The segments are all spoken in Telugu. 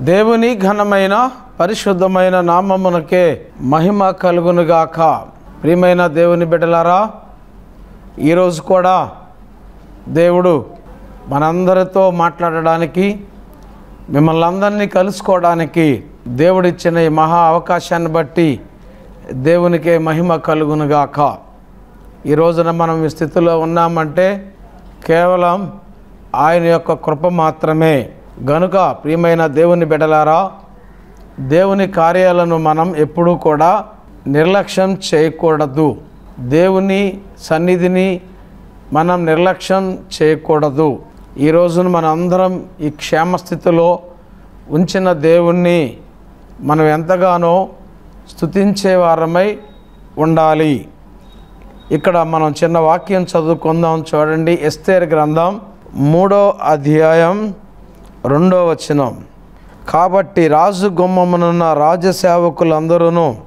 దేవుని ఘనమైన పరిశుద్ధమైన నామమునకే మహిమ కలుగునుగాక ప్రియమైన దేవుని బిడ్డలారా ఈరోజు కూడా దేవుడు మనందరితో మాట్లాడడానికి మిమ్మల్ని అందరినీ కలుసుకోవడానికి దేవుడిచ్చిన ఈ మహా అవకాశాన్ని బట్టి దేవునికే మహిమ కలుగునుగాక ఈ రోజున మనం ఈ స్థితిలో ఉన్నామంటే కేవలం ఆయన యొక్క కృప మాత్రమే గనుక ప్రియమైన దేవుని బిడలారా దేవుని కార్యాలను మనం ఎప్పుడూ కూడా నిర్లక్ష్యం చేయకూడదు దేవుని సన్నిధిని మనం నిర్లక్ష్యం చేయకూడదు ఈ రోజున మన అందరం ఈ క్షేమస్థితిలో ఉంచిన దేవుణ్ణి మనం ఎంతగానో స్తుతించే వారమై ఉండాలి ఇక్కడ మనం చిన్న వాక్యం చదువుకుందాం చూడండి ఎస్తేర్ గ్రంథం మూడో అధ్యాయం రెండో వచనం కాబట్టి రాజు గుమ్మమునున్న రాజసేవకులందరూ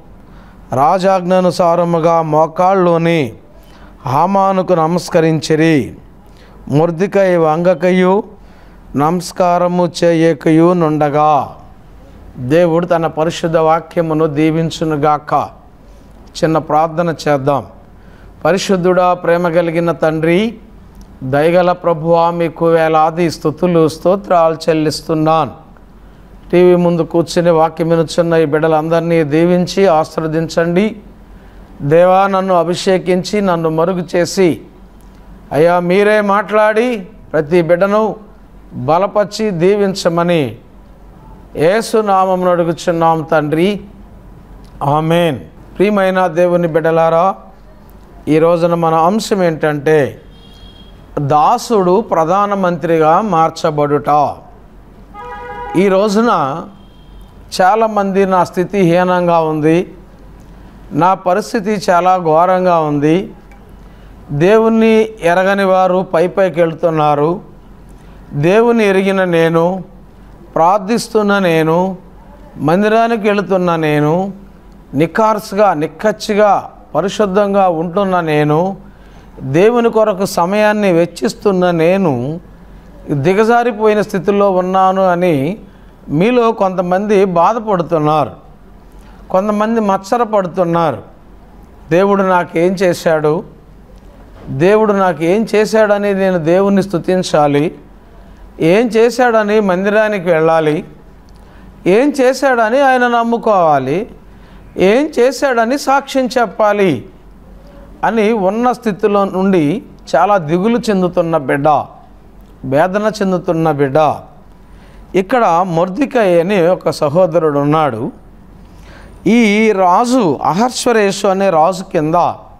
రాజాజ్ఞానుసారముగా మోకాళ్ళలోని హామానుకు నమస్కరించిరి ముర్దికై వంగకయు నమస్కారము చేయకయు నుండగా దేవుడు తన పరిశుద్ధ వాక్యమును దీవించునుగాక చిన్న ప్రార్థన చేద్దాం పరిశుద్ధుడా ప్రేమ కలిగిన తండ్రి దయగల ప్రభువా మీకు వేలాది స్థుతులు స్తోత్రాలు చెల్లిస్తున్నాను టీవీ ముందు కూర్చుని వాక్యం వినుచున్న ఈ బిడ్డలందరినీ దీవించి ఆశీర్వదించండి దేవా నన్ను అభిషేకించి నన్ను మరుగు చేసి అయ్యా మీరే మాట్లాడి ప్రతి బిడ్డను బలపరిచి దీవించమని ఏసునామం అడుగుచున్నాం తండ్రి ఆమెన్ ప్రియమైన దేవుని బిడ్డలారా ఈ రోజున మన అంశం ఏంటంటే దాసుడు ప్రధానమంత్రిగా మార్చబడుట ఈ రోజున చాలామంది నా స్థితి హీనంగా ఉంది నా పరిస్థితి చాలా ఘోరంగా ఉంది దేవుణ్ణి ఎరగని వారు పై పైకి వెళ్తున్నారు దేవుని ఎరిగిన నేను ప్రార్థిస్తున్న నేను మందిరానికి వెళుతున్న నేను నిఖార్సుగా నిక్కచ్చిగా పరిశుద్ధంగా ఉంటున్న నేను దేవుని కొరకు సమయాన్ని వెచ్చిస్తున్న నేను దిగజారిపోయిన స్థితిలో ఉన్నాను అని మీలో కొంతమంది బాధపడుతున్నారు కొంతమంది మత్సరపడుతున్నారు దేవుడు నాకేం చేశాడు దేవుడు నాకు ఏం చేశాడని నేను దేవుణ్ణి స్తుతించాలి ఏం చేశాడని మందిరానికి వెళ్ళాలి ఏం చేశాడని ఆయన నమ్ముకోవాలి ఏం చేశాడని సాక్ష్యం చెప్పాలి అని ఉన్న స్థితిలో నుండి చాలా దిగులు చెందుతున్న బిడ్డ వేదన చెందుతున్న బిడ్డ ఇక్కడ మొర్దికయ్య అని ఒక సహోదరుడు ఉన్నాడు ఈ రాజు అహర్శ్వరేషు అనే రాజు కింద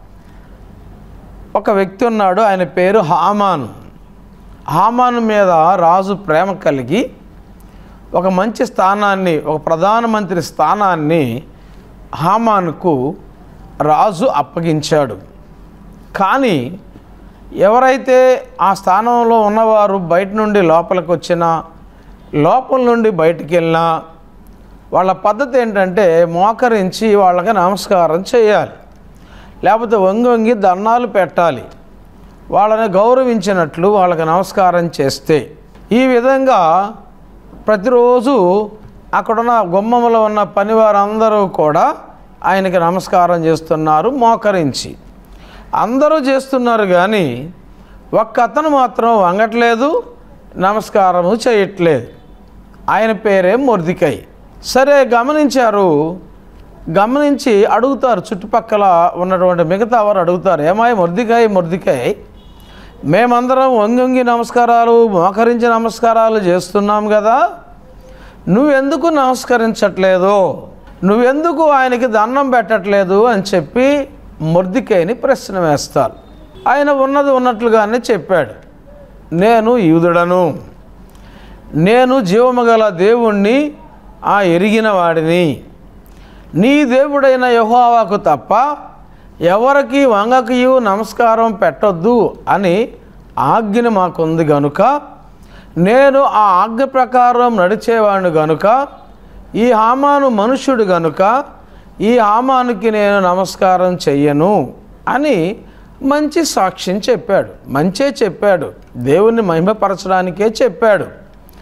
ఒక వ్యక్తి ఉన్నాడు ఆయన పేరు హామాన్ హామాను మీద రాజు ప్రేమ కలిగి ఒక మంచి స్థానాన్ని ఒక ప్రధానమంత్రి స్థానాన్ని హామాన్కు రాజు అప్పగించాడు కానీ ఎవరైతే ఆ స్థానంలో ఉన్నవారు బయట నుండి లోపలికి వచ్చినా లోపల నుండి బయటికి వెళ్ళినా వాళ్ళ పద్ధతి ఏంటంటే మోకరించి వాళ్ళకి నమస్కారం చేయాలి లేకపోతే వంగి వంగి దండాలు పెట్టాలి వాళ్ళని గౌరవించినట్లు వాళ్ళకి నమస్కారం చేస్తే ఈ విధంగా ప్రతిరోజు అక్కడున్న గుమ్మములో ఉన్న పనివారందరూ కూడా ఆయనకి నమస్కారం చేస్తున్నారు మోకరించి అందరూ చేస్తున్నారు కానీ ఒక్క అతను మాత్రం వంగట్లేదు నమస్కారము చేయట్లేదు ఆయన పేరే మొర్దికై సరే గమనించారు గమనించి అడుగుతారు చుట్టుపక్కల ఉన్నటువంటి మిగతా వారు అడుగుతారు ఏమాయి మొర్దికాయ మొర్దికాయ్ మేమందరం వంగి నమస్కారాలు మోకరించి నమస్కారాలు చేస్తున్నాం కదా నువ్వెందుకు నమస్కరించట్లేదు నువ్వెందుకు ఆయనకి దండం పెట్టట్లేదు అని చెప్పి మొర్దికైని ప్రశ్న వేస్తారు ఆయన ఉన్నది ఉన్నట్లుగానే చెప్పాడు నేను యూదుడను నేను జీవము గల దేవుణ్ణి ఆ ఎరిగిన వాడిని నీ దేవుడైన యహోవాకు తప్ప ఎవరికి వంగకియు నమస్కారం పెట్టొద్దు అని ఆజ్ఞ మాకుంది గనుక నేను ఆ ఆజ్ఞ ప్రకారం నడిచేవాడిని గనుక ఈ హామాను మనుష్యుడు గనుక ఈ హామానుకి నేను నమస్కారం చెయ్యను అని మంచి సాక్ష్యం చెప్పాడు మంచే చెప్పాడు దేవుణ్ణి మహిమపరచడానికే చెప్పాడు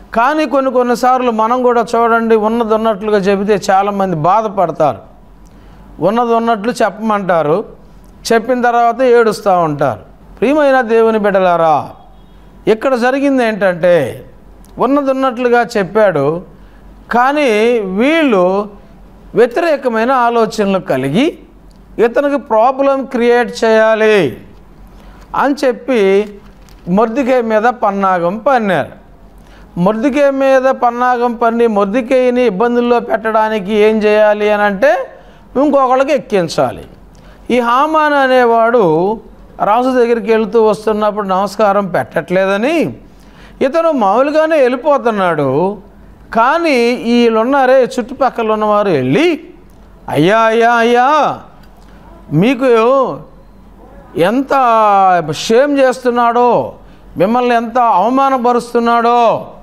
కానీ కొన్ని కొన్నిసార్లు మనం కూడా చూడండి ఉన్నది ఉన్నట్లుగా చెబితే చాలామంది బాధపడతారు ఉన్నది ఉన్నట్లు చెప్పమంటారు చెప్పిన తర్వాత ఏడుస్తూ ఉంటారు ప్రియమైన దేవుని బిడ్డలారా ఇక్కడ జరిగింది ఏంటంటే ఉన్నది ఉన్నట్లుగా చెప్పాడు కానీ వీళ్ళు వ్యతిరేకమైన ఆలోచనలు కలిగి ఇతనికి ప్రాబ్లం క్రియేట్ చేయాలి అని చెప్పి మొర్దికాయ మీద పన్నాగం పన్నారు మొర్దికాయ మీద పన్నాగం పన్ని మొర్దికాయని ఇబ్బందుల్లో పెట్టడానికి ఏం చేయాలి అని అంటే ఇంకొకళ్ళకి ఎక్కించాలి ఈ హామాన్ అనేవాడు రాజు దగ్గరికి వెళుతూ వస్తున్నప్పుడు నమస్కారం పెట్టట్లేదని ఇతను మామూలుగానే వెళ్ళిపోతున్నాడు కానీ వీళ్ళున్నారే చుట్టుపక్కల ఉన్నవారు వెళ్ళి అయ్యా అయ్యా అయ్యా మీకు ఎంత షేమ్ చేస్తున్నాడో మిమ్మల్ని ఎంత అవమానపరుస్తున్నాడో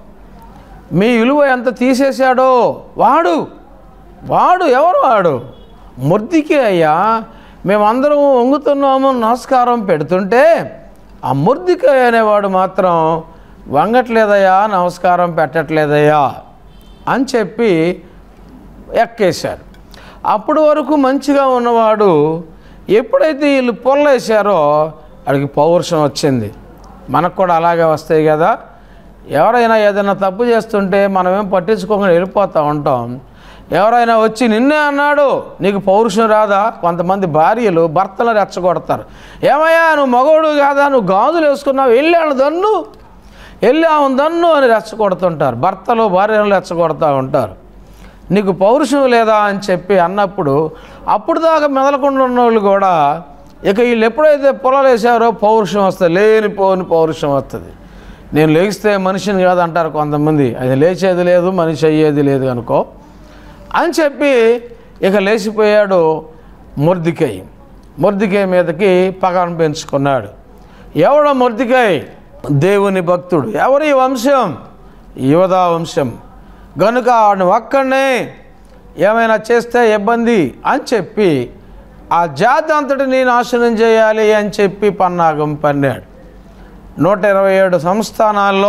మీ విలువ ఎంత తీసేశాడో వాడు వాడు ఎవరు వాడు ముర్దికే అయ్యా మేమందరం వంగుతున్నాము నమస్కారం పెడుతుంటే ఆ ముర్దికాయ అనేవాడు మాత్రం వంగట్లేదయ్యా నమస్కారం పెట్టట్లేదయ్యా అని చెప్పి ఎక్కేశారు అప్పటి వరకు మంచిగా ఉన్నవాడు ఎప్పుడైతే వీళ్ళు పొల్లేశారో వాడికి పౌరుషం వచ్చింది మనకు కూడా అలాగే వస్తాయి కదా ఎవరైనా ఏదైనా తప్పు చేస్తుంటే మనమేం పట్టించుకోకుండా వెళ్ళిపోతూ ఉంటాం ఎవరైనా వచ్చి నిన్నే అన్నాడు నీకు పౌరుషం రాదా కొంతమంది భార్యలు భర్తలు రెచ్చగొడతారు ఏమయ్యా నువ్వు మగోడు కాదా నువ్వు గాజులు వేసుకున్నావు వెళ్ళాను దన్ను వెళ్ళాము దన్ను అని రెచ్చగొడుతుంటారు భర్తలు భార్యలు రెచ్చగొడతా ఉంటారు నీకు పౌరుషం లేదా అని చెప్పి అన్నప్పుడు అప్పుడు దాకా మెదలకుండా ఉన్న వాళ్ళు కూడా ఇక వీళ్ళు ఎప్పుడైతే పొలాలు వేసారో పౌరుషం వస్తుంది లేని పోని పౌరుషం వస్తుంది నేను లేగిస్తే మనిషిని కాదు అంటారు కొంతమంది అది లేచేది లేదు మనిషి అయ్యేది లేదు అనుకో అని చెప్పి ఇక లేచిపోయాడు మొర్దికై మొర్దికై మీదకి పగను పెంచుకున్నాడు ఎవడ మొర్దికై దేవుని భక్తుడు ఎవరి వంశం యువదా వంశం గనుక వాడిని ఒక్కడనే ఏమైనా చేస్తే ఇబ్బంది అని చెప్పి ఆ జాతి అంతటిని నాశనం చేయాలి అని చెప్పి పన్నాగం పన్నాడు నూట ఇరవై ఏడు సంస్థానాల్లో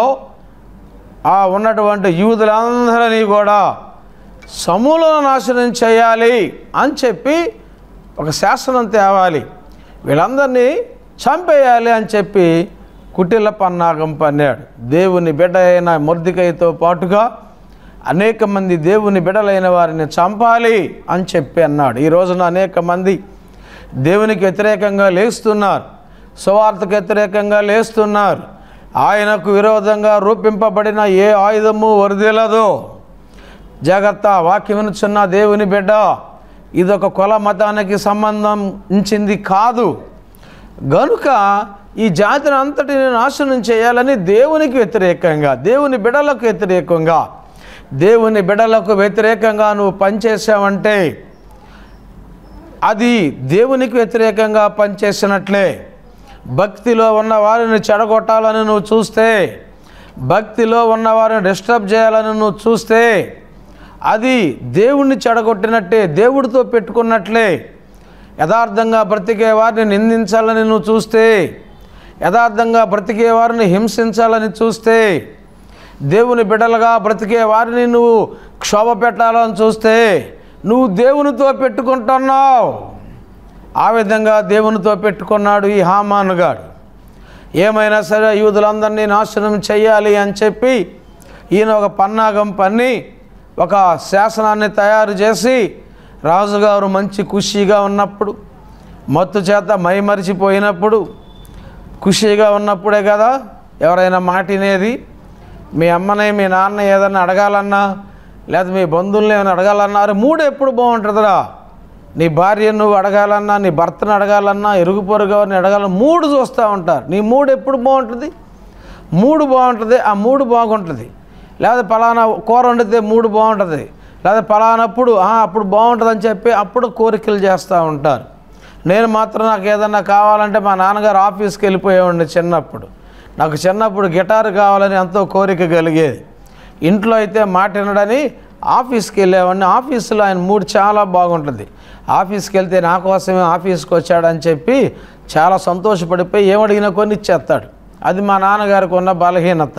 ఆ ఉన్నటువంటి యూదులందరినీ కూడా సమూల నాశనం చేయాలి అని చెప్పి ఒక శాసనం తేవాలి వీళ్ళందరినీ చంపేయాలి అని చెప్పి కుటిల పన్నాగం పన్నాడు దేవుని బిడ్డ అయిన మొర్దికైతో పాటుగా అనేక మంది దేవుని బిడలైన వారిని చంపాలి అని చెప్పి అన్నాడు ఈ రోజున అనేక మంది దేవునికి వ్యతిరేకంగా లేస్తున్నారు సువార్తకు వ్యతిరేకంగా లేస్తున్నారు ఆయనకు విరోధంగా రూపింపబడిన ఏ ఆయుధము వరదలదు జాగ్రత్త వాక్యమునుచున్న దేవుని బిడ్డ ఇదొక కుల మతానికి సంబంధించింది కాదు గనుక ఈ జాతిని అంతటిని నాశనం చేయాలని దేవునికి వ్యతిరేకంగా దేవుని బిడలకు వ్యతిరేకంగా దేవుని బిడలకు వ్యతిరేకంగా నువ్వు పనిచేసావంటే అది దేవునికి వ్యతిరేకంగా పనిచేసినట్లే భక్తిలో ఉన్న వారిని చెడగొట్టాలని నువ్వు చూస్తే భక్తిలో ఉన్న వారిని డిస్టర్బ్ చేయాలని నువ్వు చూస్తే అది దేవుణ్ణి చెడగొట్టినట్టే దేవుడితో పెట్టుకున్నట్లే యథార్థంగా బ్రతికే వారిని నిందించాలని నువ్వు చూస్తే యథార్థంగా బ్రతికే వారిని హింసించాలని చూస్తే దేవుని బిడ్డలుగా బ్రతికే వారిని నువ్వు క్షోభ పెట్టాలని చూస్తే నువ్వు దేవునితో పెట్టుకుంటున్నావు ఆ విధంగా దేవునితో పెట్టుకున్నాడు ఈ హామానుగాడు ఏమైనా సరే యూదులందరినీ నాశనం చేయాలి అని చెప్పి ఈయన ఒక పన్నాగం పన్ని ఒక శాసనాన్ని తయారు చేసి రాజుగారు మంచి ఖుషీగా ఉన్నప్పుడు మత్తు చేత మైమరిచిపోయినప్పుడు ఖుషీగా ఉన్నప్పుడే కదా ఎవరైనా మాటినేది మీ అమ్మని మీ నాన్న ఏదన్నా అడగాలన్నా లేదా మీ బంధువుల్ని ఏమైనా అడగాలన్నా అరే మూడు ఎప్పుడు బాగుంటుందిరా నీ భార్యను నువ్వు అడగాలన్నా నీ భర్తను అడగాలన్నా ఇరుగు పొరుగు ఎవరిని అడగాలన్నా మూడు చూస్తూ ఉంటారు నీ మూడు ఎప్పుడు బాగుంటుంది మూడు బాగుంటుంది ఆ మూడు బాగుంటుంది లేదా పలానా కూర వండితే మూడు బాగుంటుంది లేదా పలానప్పుడు "ఆ, అప్పుడు బాగుంటుంది అని చెప్పి అప్పుడు కోరికలు చేస్తూ ఉంటారు నేను మాత్రం నాకు ఏదన్నా కావాలంటే మా నాన్నగారు ఆఫీస్కి వెళ్ళిపోయేవాడిని చిన్నప్పుడు నాకు చిన్నప్పుడు గిటార్ కావాలని ఎంతో కోరిక కలిగేది ఇంట్లో అయితే మాట వినడని ఆఫీస్కి వెళ్ళేవాడిని ఆఫీసులో ఆయన మూడు చాలా బాగుంటుంది ఆఫీస్కి వెళ్తే నా కోసమే ఆఫీస్కి వచ్చాడని చెప్పి చాలా సంతోషపడిపోయి ఏమడిగినా కొన్ని ఇచ్చేస్తాడు అది మా నాన్నగారికి ఉన్న బలహీనత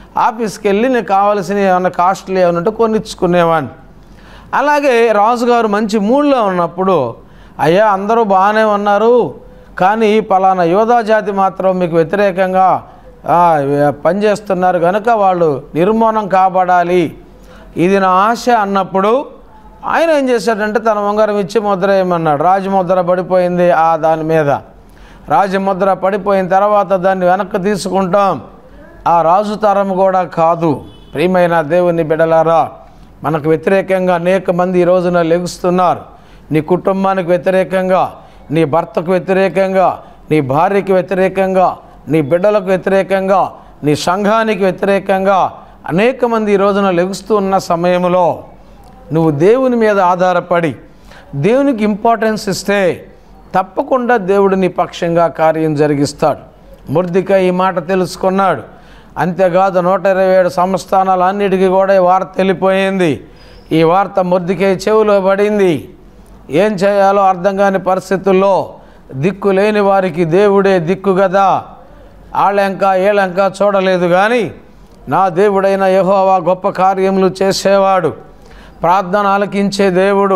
ఆఫీస్కి వెళ్ళి నీకు కావాల్సిన ఏమైనా కాస్ట్లీ ఏమైనా ఉంటే కొనిచ్చుకునేవాడిని అలాగే రాజుగారు మంచి మూడ్లో ఉన్నప్పుడు అయ్యా అందరూ బాగానే ఉన్నారు కానీ పలానా యోధా జాతి మాత్రం మీకు వ్యతిరేకంగా ఆ, పనిచేస్తున్నారు కనుక వాళ్ళు నిర్మూలనం కాబడాలి ఇది నా ఆశ అన్నప్పుడు ఆయన ఏం చేశాడంటే తన ఉంగరం ఇచ్చి ముద్ర వేయమన్నాడు రాజముద్ర పడిపోయింది ఆ దాని మీద రాజముద్ర పడిపోయిన తర్వాత దాన్ని వెనక్కి తీసుకుంటాం ఆ రాజు తరం కూడా కాదు ప్రియమైన దేవుని బిడలారా మనకు వ్యతిరేకంగా అనేక మంది ఈ రోజున లెగుస్తున్నారు నీ కుటుంబానికి వ్యతిరేకంగా నీ భర్తకు వ్యతిరేకంగా నీ భార్యకి వ్యతిరేకంగా నీ బిడ్డలకు వ్యతిరేకంగా నీ సంఘానికి వ్యతిరేకంగా అనేక మంది ఈ రోజున లెగుస్తూ ఉన్న సమయంలో నువ్వు దేవుని మీద ఆధారపడి దేవునికి ఇంపార్టెన్స్ ఇస్తే తప్పకుండా దేవుడు నీ పక్షంగా కార్యం జరిగిస్తాడు ముర్దిక ఈ మాట తెలుసుకున్నాడు అంతేకాదు నూట ఇరవై ఏడు సంస్థానాలు అన్నిటికీ కూడా ఈ వార్త వెళ్ళిపోయింది ఈ వార్త ముర్దికే చెవిలో పడింది ఏం చేయాలో అర్థం కాని పరిస్థితుల్లో దిక్కు లేని వారికి దేవుడే దిక్కు కదా ఆళ్ళెంక ఏళ్ళెంక చూడలేదు కానీ నా దేవుడైన యెహోవా గొప్ప కార్యములు చేసేవాడు ప్రార్థన ఆలకించే దేవుడు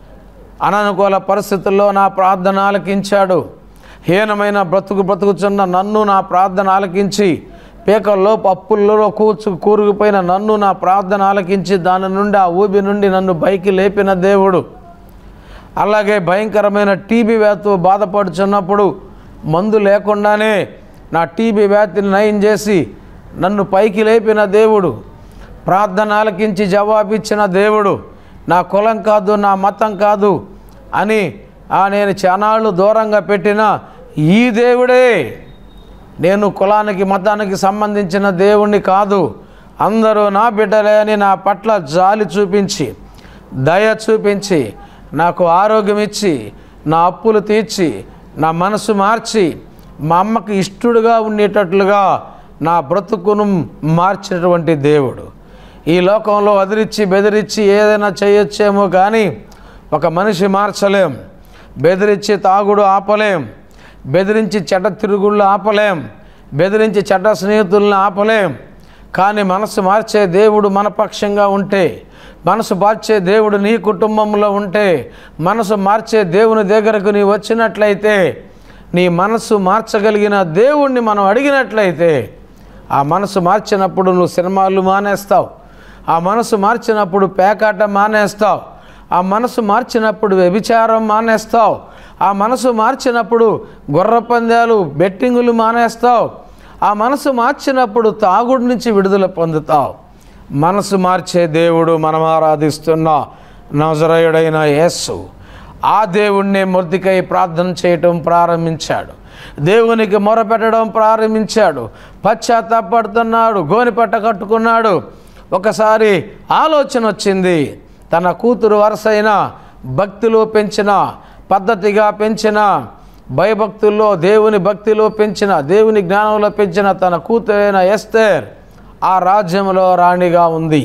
అననుకూల పరిస్థితుల్లో నా ప్రార్థన ఆలకించాడు హీనమైన బ్రతుకు బ్రతుకుచున్న నన్ను నా ప్రార్థన ఆలకించి పీకల్లో పప్పుల్లో కూర్చు కూరుకుపోయిన నన్ను నా ప్రార్థన ఆలకించి దాని నుండి ఆ ఊబి నుండి నన్ను పైకి లేపిన దేవుడు అలాగే భయంకరమైన టీబీ వ్యాధితో బాధపడుచున్నప్పుడు మందు లేకుండానే నా టీబీ వ్యాధిని నయం చేసి నన్ను పైకి లేపిన దేవుడు ప్రార్థన ఆలకించి జవాబిచ్చిన దేవుడు నా కులం కాదు నా మతం కాదు అని ఆ నేను చానాళ్ళు దూరంగా పెట్టిన ఈ దేవుడే నేను కులానికి మతానికి సంబంధించిన దేవుణ్ణి కాదు అందరూ నా బిడ్డలే అని నా పట్ల జాలి చూపించి దయ చూపించి నాకు ఆరోగ్యం ఇచ్చి నా అప్పులు తీర్చి నా మనసు మార్చి మా అమ్మకి ఇష్టడుగా ఉండేటట్లుగా నా బ్రతుకును మార్చినటువంటి దేవుడు ఈ లోకంలో అదిరిచ్చి బెదిరించి ఏదైనా చేయొచ్చేమో కానీ ఒక మనిషి మార్చలేం బెదిరించి తాగుడు ఆపలేం బెదిరించి చెడ్డ తిరుగుళ్ళు ఆపలేం బెదిరించి చెడ్డ స్నేహితులను ఆపలేం కానీ మనసు మార్చే దేవుడు మన పక్షంగా ఉంటే మనసు మార్చే దేవుడు నీ కుటుంబంలో ఉంటే మనసు మార్చే దేవుని దగ్గరకు నీ వచ్చినట్లయితే నీ మనసు మార్చగలిగిన దేవుణ్ణి మనం అడిగినట్లయితే ఆ మనసు మార్చినప్పుడు నువ్వు సినిమాలు మానేస్తావు ఆ మనసు మార్చినప్పుడు పేకాట మానేస్తావు ఆ మనసు మార్చినప్పుడు వ్యభిచారం మానేస్తావు ఆ మనసు మార్చినప్పుడు గుర్ర పందాలు బెట్టింగులు మానేస్తావు ఆ మనసు మార్చినప్పుడు తాగుడు నుంచి విడుదల పొందుతావు మనసు మార్చే దేవుడు మనం ఆరాధిస్తున్న నజరయుడైన యేసు ఆ దేవుణ్ణి మొద్దికై ప్రార్థన చేయటం ప్రారంభించాడు దేవునికి మొరపెట్టడం ప్రారంభించాడు పశ్చాత్తాపడుతున్నాడు గోనిపట్ట కట్టుకున్నాడు ఒకసారి ఆలోచన వచ్చింది తన కూతురు వరుసైన భక్తిలో పెంచిన పద్ధతిగా పెంచిన భయభక్తుల్లో దేవుని భక్తిలో పెంచిన దేవుని జ్ఞానంలో పెంచిన తన కూతురైన ఎస్తేర్ ఆ రాజ్యంలో రాణిగా ఉంది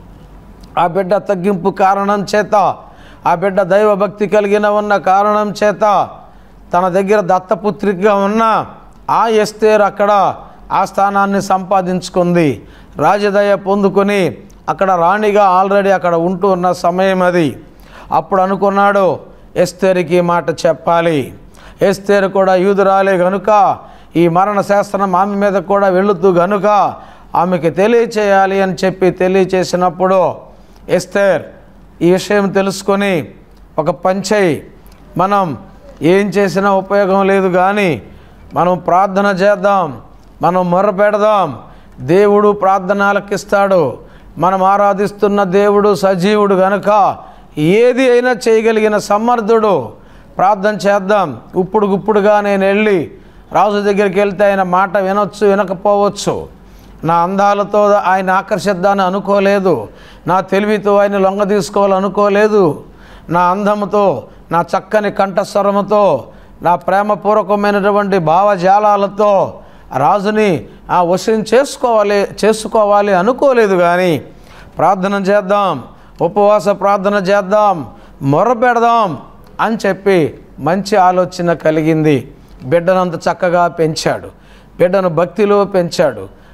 ఆ బిడ్డ తగ్గింపు కారణం చేత ఆ బిడ్డ దైవభక్తి కలిగిన ఉన్న కారణం చేత తన దగ్గర దత్తపుత్రికగా ఉన్న ఆ ఎస్తేర్ అక్కడ ఆ స్థానాన్ని సంపాదించుకుంది రాజదయ పొందుకొని అక్కడ రాణిగా ఆల్రెడీ అక్కడ ఉంటూ ఉన్న సమయం అది అప్పుడు అనుకున్నాడు ఎస్తేరికి ఈ మాట చెప్పాలి ఎస్తేరు కూడా యూదురాలే గనుక ఈ మరణ శాస్త్రం ఆమె మీద కూడా వెళుతూ గనుక ఆమెకి తెలియచేయాలి అని చెప్పి తెలియచేసినప్పుడు ఎస్తేర్ ఈ విషయం తెలుసుకొని ఒక పంచై మనం ఏం చేసినా ఉపయోగం లేదు కానీ మనం ప్రార్థన చేద్దాం మనం మొర్ర పెడదాం దేవుడు ప్రార్థన ఆలకిస్తాడు మనం ఆరాధిస్తున్న దేవుడు సజీవుడు గనుక ఏది అయినా చేయగలిగిన సమర్థుడు ప్రార్థన చేద్దాం ఇప్పుడు గుప్పుడుగా నేను వెళ్ళి రాజు దగ్గరికి వెళ్తే ఆయన మాట వినొచ్చు వినకపోవచ్చు నా అందాలతో ఆయన ఆకర్షిద్దాన్ని అనుకోలేదు నా తెలివితో ఆయన లొంగ తీసుకోవాలనుకోలేదు నా అందముతో నా చక్కని కంఠస్వరముతో నా ప్రేమపూర్వకమైనటువంటి భావజాలాలతో రాజుని ఆ వశం చేసుకోవాలి చేసుకోవాలి అనుకోలేదు కానీ ప్రార్థన చేద్దాం ఉపవాస ప్రార్థన చేద్దాం మొర్ర పెడదాం అని చెప్పి మంచి ఆలోచన కలిగింది బిడ్డను అంత చక్కగా పెంచాడు బిడ్డను భక్తిలో పెంచాడు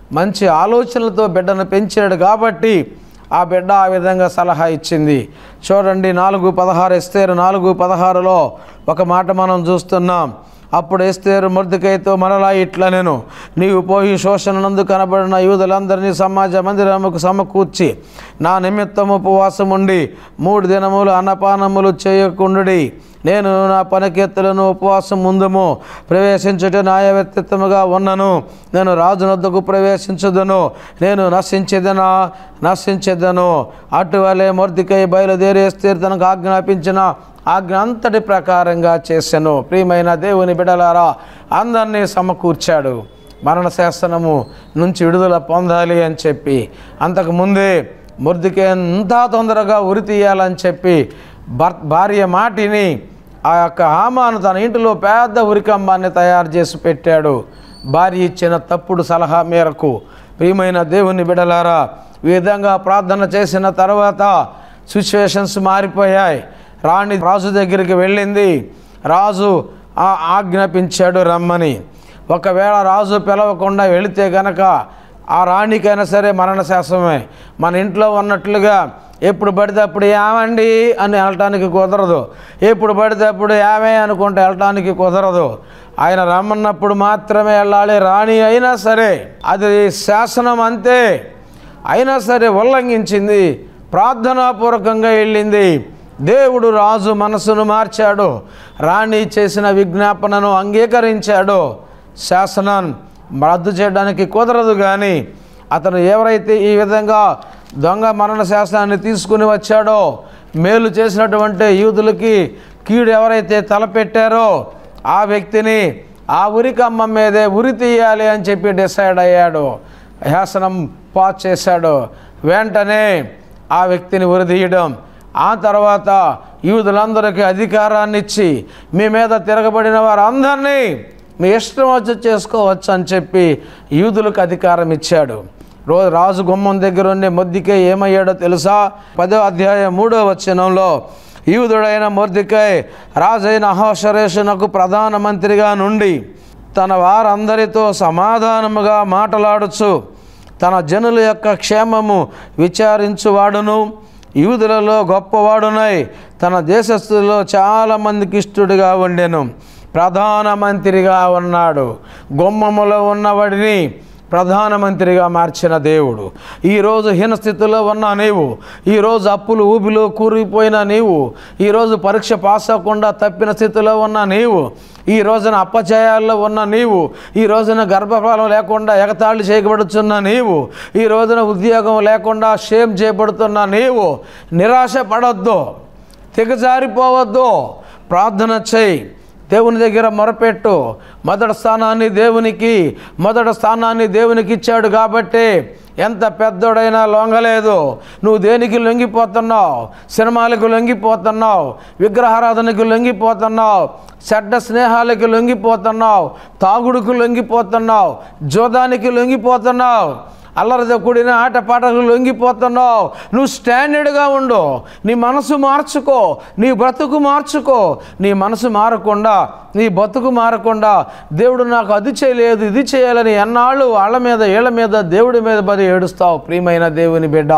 మంచి ఆలోచనలతో బిడ్డను పెంచాడు కాబట్టి ఆ బిడ్డ ఆ విధంగా సలహా ఇచ్చింది చూడండి నాలుగు పదహారు ఎస్తేరు నాలుగు పదహారులో ఒక మాట మనం చూస్తున్నాం అప్పుడు ఎస్తేరు మొర్దికైతో మరలా ఇట్లా నేను నీవు పోయి శోషణనందు కనబడిన యూదులందరినీ సమాజ మందిరముకు సమకూర్చి నా నిమిత్తం ఉపవాసం ఉండి మూడు దినములు అన్నపానములు చేయకుండుడి నేను నా పనికెత్తులను ఉపవాసం ముందుము ప్రవేశించుట న్యాయ వ్యక్తిత్వముగా ఉన్నను నేను రాజునొద్దకు ప్రవేశించదును నేను నశించేదనా నశించేదను అటువలే మొర్దికై బయలుదేరేస్తే తనకు ఆజ్ఞాపించిన ఆజ్ఞ అంతటి ప్రకారంగా చేశాను ప్రియమైన దేవుని బిడలారా అందరినీ సమకూర్చాడు మరణ శాసనము నుంచి విడుదల పొందాలి అని చెప్పి అంతకుముందే మురిదికి ఎంత తొందరగా ఉరి తీయాలని చెప్పి భర్ భార్య మాటిని ఆ యొక్క హామాను తన ఇంటిలో పెద్ద ఉరికంబాన్ని తయారు చేసి పెట్టాడు భార్య ఇచ్చిన తప్పుడు సలహా మేరకు ప్రియమైన దేవుని బిడలారా ఈ విధంగా ప్రార్థన చేసిన తర్వాత సిచ్యువేషన్స్ మారిపోయాయి రాణి రాజు దగ్గరికి వెళ్ళింది రాజు ఆ ఆజ్ఞాపించాడు రమ్మని ఒకవేళ రాజు పిలవకుండా వెళితే గనక ఆ రాణికైనా సరే మరణ శాసనమే మన ఇంట్లో ఉన్నట్లుగా ఎప్పుడు పడితే అప్పుడు ఏమండి అని వెళ్ళటానికి కుదరదు ఎప్పుడు పడితే అప్పుడు ఏమే అనుకుంటే వెళ్ళటానికి కుదరదు ఆయన రమ్మన్నప్పుడు మాత్రమే వెళ్ళాలి రాణి అయినా సరే అది శాసనం అంతే అయినా సరే ఉల్లంఘించింది ప్రార్థనాపూర్వకంగా వెళ్ళింది దేవుడు రాజు మనసును మార్చాడు రాణి చేసిన విజ్ఞాపనను అంగీకరించాడు శాసనాన్ని రద్దు చేయడానికి కుదరదు కానీ అతను ఎవరైతే ఈ విధంగా దొంగ మరణ శాసనాన్ని తీసుకుని వచ్చాడో మేలు చేసినటువంటి యూదులకి కీడు ఎవరైతే తలపెట్టారో ఆ వ్యక్తిని ఆ ఉరికమ్మ మీదే ఉరి తీయాలి అని చెప్పి డిసైడ్ అయ్యాడు శాసనం పాస్ చేశాడు వెంటనే ఆ వ్యక్తిని ఉరిదీయడం ఆ తర్వాత యూదులందరికీ అధికారాన్ని ఇచ్చి మీ మీద తిరగబడిన వారందరినీ మీ ఇష్టం వచ్చి చేసుకోవచ్చు అని చెప్పి యూదులకు అధికారం ఇచ్చాడు రోజు రాజు గుమ్మం దగ్గర ఉండే మొద్దికే ఏమయ్యాడో తెలుసా పదో అధ్యాయం మూడో వచనంలో యూదుడైన మొర్దికై రాజైన అహోషరేషునకు ప్రధానమంత్రిగా నుండి తన వారందరితో సమాధానముగా మాటలాడుచు తన జనుల యొక్క క్షేమము విచారించువాడును యూదులలో గొప్పవాడునై తన దేశస్థులలో చాలామందికి ఇష్టడుగా ఉండెను ప్రధానమంత్రిగా ఉన్నాడు గుమ్మములో ఉన్నవాడిని ప్రధానమంత్రిగా మార్చిన దేవుడు ఈరోజు హీనస్థితిలో ఉన్న నీవు ఈరోజు అప్పులు ఊబిలో కూరిపోయిన నీవు ఈరోజు పరీక్ష పాస్ అవ్వకుండా తప్పిన స్థితిలో ఉన్న నీవు ఈ రోజున అప్పచయాల్లో ఉన్న నీవు ఈ రోజున గర్భఫలం లేకుండా ఎగతాళి చేయబడుతున్న నీవు ఈ రోజున ఉద్యోగం లేకుండా షేమ్ చేయబడుతున్న నీవు నిరాశ పడొద్దు తెగజారిపోవద్దు ప్రార్థన చేయి దేవుని దగ్గర మొరపెట్టు మొదటి స్థానాన్ని దేవునికి మొదటి స్థానాన్ని దేవునికి ఇచ్చాడు కాబట్టి ఎంత పెద్దోడైనా లొంగలేదు నువ్వు దేనికి లొంగిపోతున్నావు సినిమాలకు లొంగిపోతున్నావు విగ్రహారాధనకు లొంగిపోతున్నావు చెడ్డ స్నేహాలకు లొంగిపోతున్నావు తాగుడుకు లొంగిపోతున్నావు జోదానికి లొంగిపోతున్నావు అల్లరితో కూడిన ఆటపాటలు లొంగిపోతున్నావు నువ్వు స్టాండర్డ్గా ఉండు నీ మనసు మార్చుకో నీ బ్రతుకు మార్చుకో నీ మనసు మారకుండా నీ బతుకు మారకుండా దేవుడు నాకు అది చేయలేదు ఇది చేయాలని ఎన్నాళ్ళు వాళ్ళ మీద వీళ్ళ మీద దేవుడి మీద పది ఏడుస్తావు ప్రియమైన దేవుని బిడ్డ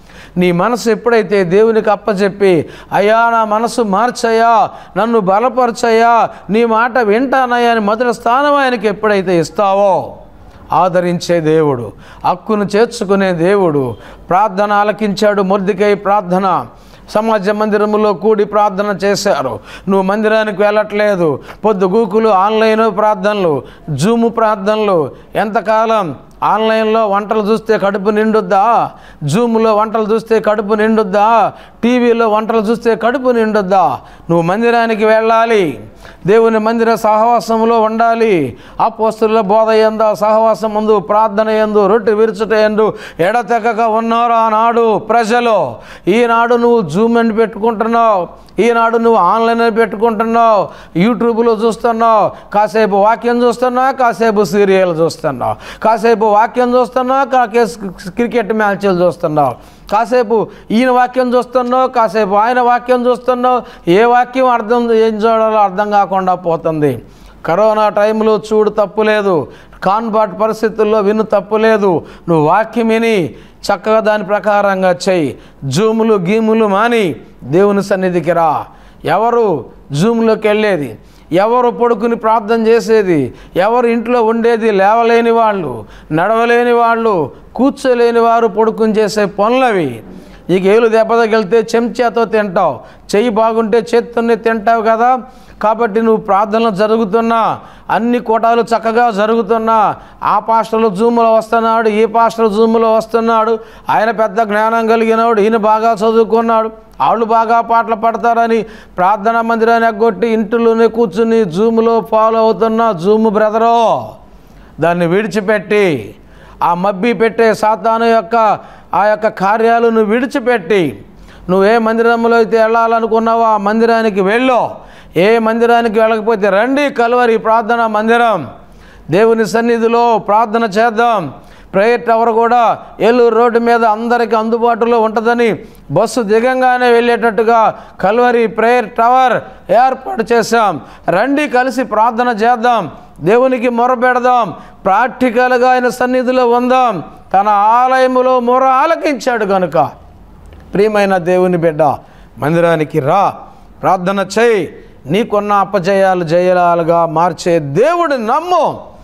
నీ మనసు ఎప్పుడైతే దేవునికి అప్పచెప్పి అయ్యా నా మనసు మార్చయ్యా నన్ను బలపరచయ్యా నీ మాట వింటానయ్యా అని మొదటి స్థానం ఆయనకి ఎప్పుడైతే ఇస్తావో ఆదరించే దేవుడు హక్కును చేర్చుకునే దేవుడు ప్రార్థన ఆలకించాడు మొర్దికై ప్రార్థన సమాజ మందిరములో కూడి ప్రార్థన చేశారు నువ్వు మందిరానికి వెళ్ళట్లేదు పొద్దుగూకులు ఆన్లైన్ ప్రార్థనలు జూము ప్రార్థనలు ఎంతకాలం ఆన్లైన్లో వంటలు చూస్తే కడుపు నిండుద్దా జూమ్లో వంటలు చూస్తే కడుపు నిండుద్దా టీవీలో వంటలు చూస్తే కడుపు నిండుద్దా నువ్వు మందిరానికి వెళ్ళాలి దేవుని మందిర సహవాసంలో ఉండాలి అపోస్తుల బోధ ఎందు సహవాసం ముందు ప్రార్థన ఎందు రొట్టె విరుచుట ఎందు ఎడతెగక ఉన్నారు ఆనాడు ప్రజలు ఈనాడు నువ్వు జూమ్ అని పెట్టుకుంటున్నావు ఈనాడు నువ్వు ఆన్లైన్ అని పెట్టుకుంటున్నావు యూట్యూబ్లో చూస్తున్నావు కాసేపు వాక్యం చూస్తున్నావు కాసేపు సీరియల్ చూస్తున్నావు కాసేపు వాక్యం చూస్తున్నావు కాసేపు క్రికెట్ మ్యాచ్లు చూస్తున్నావు కాసేపు ఈయన వాక్యం చూస్తున్నావు కాసేపు ఆయన వాక్యం చూస్తున్నావు ఏ వాక్యం అర్థం ఏం చూడాలో అర్థం కాకుండా పోతుంది కరోనా టైంలో చూడు తప్పులేదు కాన్బాట్ పరిస్థితుల్లో విను తప్పులేదు నువ్వు వాక్యం విని చక్కగా దాని ప్రకారంగా చెయ్యి జూములు గీములు మాని దేవుని సన్నిధికి రా ఎవరు జూమ్లోకి వెళ్ళేది ఎవరు పడుకుని ప్రార్థన చేసేది ఎవరు ఇంట్లో ఉండేది లేవలేని వాళ్ళు నడవలేని వాళ్ళు కూర్చోలేని వారు పడుకుని చేసే పనులవి నీకు ఏలు దెబ్బ తగిలితే చెంచాతో తింటావు చెయ్యి బాగుంటే చేత్తోనే తింటావు కదా కాబట్టి నువ్వు ప్రార్థనలు జరుగుతున్నా అన్ని కోటాలు చక్కగా జరుగుతున్నా ఆ పాస్టర్లు జూములో వస్తున్నాడు ఈ పాస్టర్ జూములో వస్తున్నాడు ఆయన పెద్ద జ్ఞానం కలిగినవాడు ఈయన బాగా చదువుకున్నాడు వాళ్ళు బాగా పాటలు పడతారని ప్రార్థనా మందిరాన్ని ఎగ్గొట్టి ఇంటిలోనే కూర్చుని జూములో ఫాలో అవుతున్న జూము బ్రదరో దాన్ని విడిచిపెట్టి ఆ మబ్బి పెట్టే సాతాను యొక్క ఆ యొక్క కార్యాలను విడిచిపెట్టి నువ్వు ఏ మందిరంలో అయితే వెళ్ళాలనుకున్నావో ఆ మందిరానికి వెళ్ళు ఏ మందిరానికి వెళ్ళకపోతే రండి కలువరి ప్రార్థన మందిరం దేవుని సన్నిధిలో ప్రార్థన చేద్దాం ప్రేయర్ టవర్ కూడా ఏలూరు రోడ్డు మీద అందరికీ అందుబాటులో ఉంటుందని బస్సు దిగంగానే వెళ్ళేటట్టుగా కల్వరి ప్రేయర్ టవర్ ఏర్పాటు చేశాం రండి కలిసి ప్రార్థన చేద్దాం దేవునికి మొరపెడదాం ప్రాక్టికల్గా ఆయన సన్నిధిలో ఉందాం తన ఆలయములో మొర ఆలకించాడు కనుక ప్రియమైన దేవుని బిడ్డ మందిరానికి రా ప్రార్థన చేయి నీకున్న అపజయాలు జయాలుగా మార్చే దేవుడు నమ్ము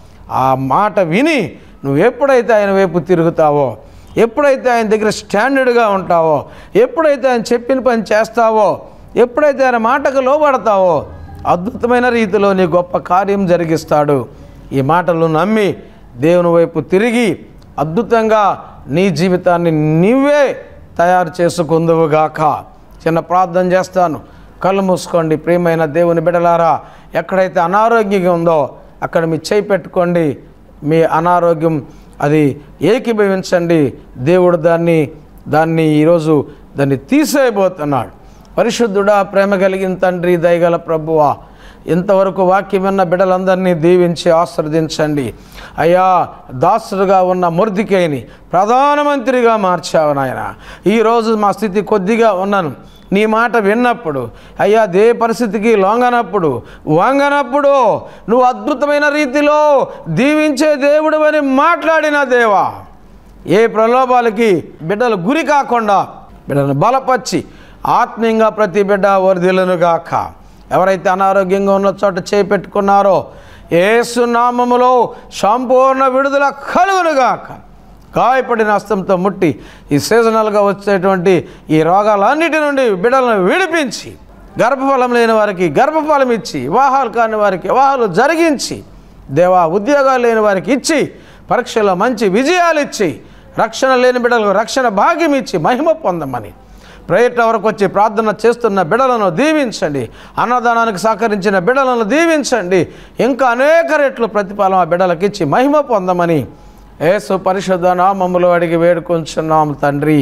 ఆ మాట విని నువ్వు ఎప్పుడైతే ఆయన వైపు తిరుగుతావో ఎప్పుడైతే ఆయన దగ్గర స్టాండర్డ్గా ఉంటావో ఎప్పుడైతే ఆయన చెప్పిన పని చేస్తావో ఎప్పుడైతే ఆయన మాటకు లోబడతావో అద్భుతమైన రీతిలో నీ గొప్ప కార్యం జరిగిస్తాడు ఈ మాటలు నమ్మి దేవుని వైపు తిరిగి అద్భుతంగా నీ జీవితాన్ని నీవే తయారు చేసుకుందువుగాక చిన్న ప్రార్థన చేస్తాను కళ్ళు మూసుకోండి ప్రియమైన దేవుని బిడలారా ఎక్కడైతే అనారోగ్యంగా ఉందో అక్కడ మీ చేయి పెట్టుకోండి మీ అనారోగ్యం అది ఏకీభవించండి దేవుడు దాన్ని దాన్ని ఈరోజు దాన్ని తీసేయబోతున్నాడు పరిశుద్ధుడా ప్రేమ కలిగిన తండ్రి దయగల ప్రభువా ఇంతవరకు వాక్యం విన్న బిడ్డలందరినీ దీవించి ఆశ్రదించండి అయ్యా దాసుడుగా ఉన్న ముర్దికైని ప్రధానమంత్రిగా మార్చావు నాయన ఈరోజు మా స్థితి కొద్దిగా ఉన్నాను నీ మాట విన్నప్పుడు అయ్యా దే పరిస్థితికి లొంగనప్పుడు వంగనప్పుడు నువ్వు అద్భుతమైన రీతిలో దీవించే దేవుడు అని మాట్లాడిన దేవా ఏ ప్రలోభాలకి బిడ్డలు గురి కాకుండా బిడ్డలను బలపరిచి ఆత్మీయంగా ప్రతి బిడ్డ వరదిలను గాక ఎవరైతే అనారోగ్యంగా ఉన్న చోట చేపెట్టుకున్నారో ఏసు నామములో సంపూర్ణ విడుదల కలుగునుగాక గాయపడిన హస్తంతో ముట్టి ఈ సీజనల్గా వచ్చేటువంటి ఈ రోగాలన్నిటి నుండి బిడ్డలను విడిపించి గర్భఫలం లేని వారికి గర్భఫలం ఇచ్చి వివాహాలు కాని వారికి వివాహాలు జరిగించి దేవా ఉద్యోగాలు లేని వారికి ఇచ్చి పరీక్షలో మంచి విజయాలు ఇచ్చి రక్షణ లేని బిడ్డలకు రక్షణ భాగ్యం ఇచ్చి మహిమ పొందమని ప్రేయర్ వరకు వచ్చి ప్రార్థన చేస్తున్న బిడలను దీవించండి అన్నదానానికి సహకరించిన బిడలను దీవించండి ఇంకా అనేక రెట్లు ప్రతిఫలం ఆ బిడలకు ఇచ్చి మహిమ పొందమని యేసు పరిశుద్ధ నామములు అడిగి వేడుకొంచున్నాం తండ్రి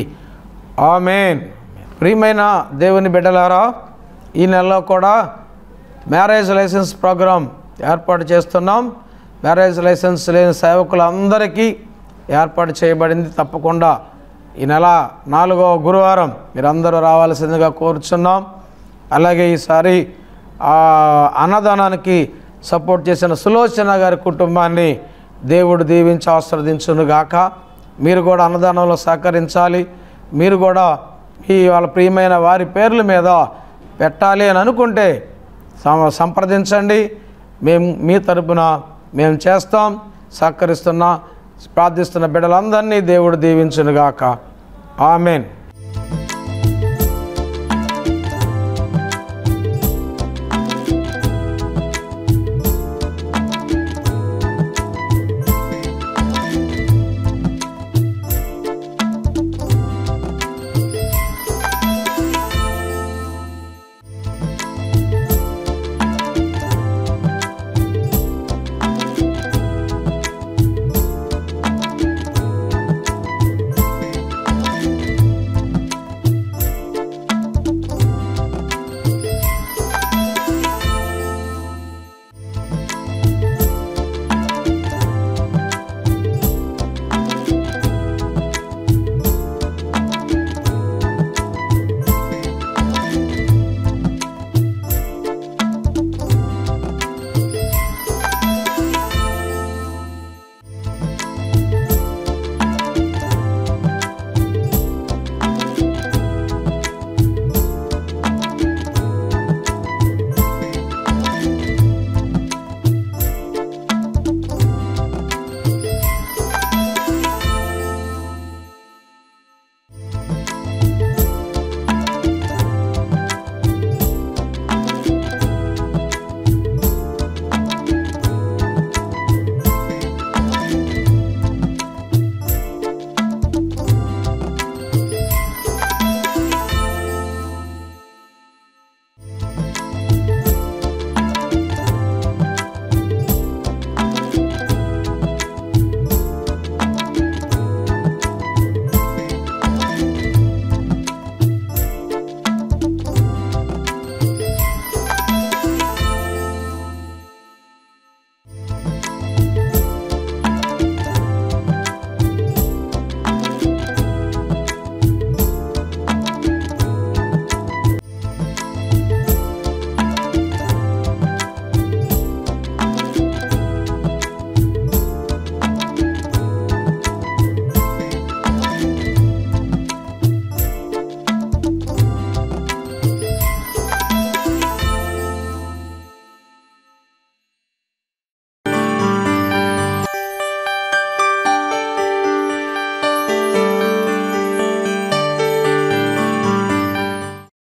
ఆమెన్ ప్రియమైన దేవుని బిడ్డలారా ఈ నెలలో కూడా మ్యారేజ్ లైసెన్స్ ప్రోగ్రాం ఏర్పాటు చేస్తున్నాం మ్యారేజ్ లైసెన్స్ లేని సేవకులందరికీ ఏర్పాటు చేయబడింది తప్పకుండా ఈ నెల నాలుగవ గురువారం మీరందరూ రావాల్సిందిగా కోరుచున్నాం అలాగే ఈసారి ఆ అన్నదానానికి సపోర్ట్ చేసిన సులోచన గారి కుటుంబాన్ని దేవుడు దీవించి ఆశ్రదించునుగాక మీరు కూడా అన్నదానంలో సహకరించాలి మీరు కూడా మీ వాళ్ళ ప్రియమైన వారి పేర్ల మీద పెట్టాలి అని అనుకుంటే సం- సంప్రదించండి మేము మీ తరపున మేము చేస్తాం సహకరిస్తున్న ప్రార్థిస్తున్న బిడ్డలందరినీ దేవుడు దీవించునుగాక ఆమెన్